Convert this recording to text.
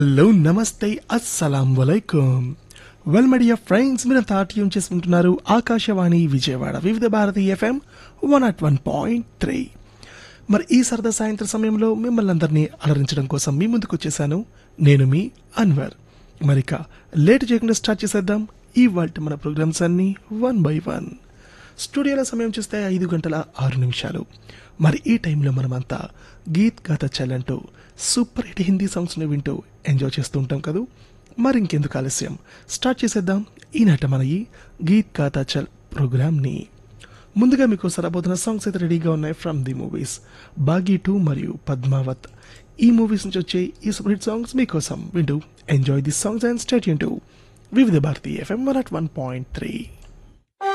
hello నమస్తే అస్సలాం వలైకుం వెల్ మీడియా ఫ్రెండ్స్ మీరు తాట్యం చేసుకుంటున్నారు Akashvani Vijayawada Vividh Bharati FM one at one point three మరి ఈ సరదా సాయంత్రం సమయంలో మిమ్మల్ని అందరినీ అలరించడం కోసం మీ ముందుకు వచ్చేసాను నేను మీ అన్వర్ మరిక లేట్ చేయకుండా స్టార్ట్ చేసేద్దాం ఈ వాటి మన ప్రోగ్రామ్స్ అన్ని వన్ బై వన్ స్టూడియోలో సమయం చూస్తే ఐదు గంటల ఆరు నిమిషాలు మరి ఈ టైంలో మనమంతా గీత్ గాథ చల్లంటూ సూపర్ హిట్ హిందీ సాంగ్స్ని వింటూ ఎంజాయ్ చేస్తూ ఉంటాం కదూ మరి ఇంకెందుకు ఆలస్యం స్టార్ట్ చేసేద్దాం ఈనాట మన ఈ గీత్ గాథ చల్ ప్రోగ్రామ్ని ముందుగా మీకు సరబోతున్న సాంగ్స్ అయితే రెడీగా ఉన్నాయి from the movies Baaghi two మరియు పద్మావత్ ఈ మూవీస్ నుంచి వచ్చే ఈ సూపర్ హిట్ సాంగ్స్ మీకోసం వింటూ enjoy the songs and stay టు Vividh Bharati FM one at one point three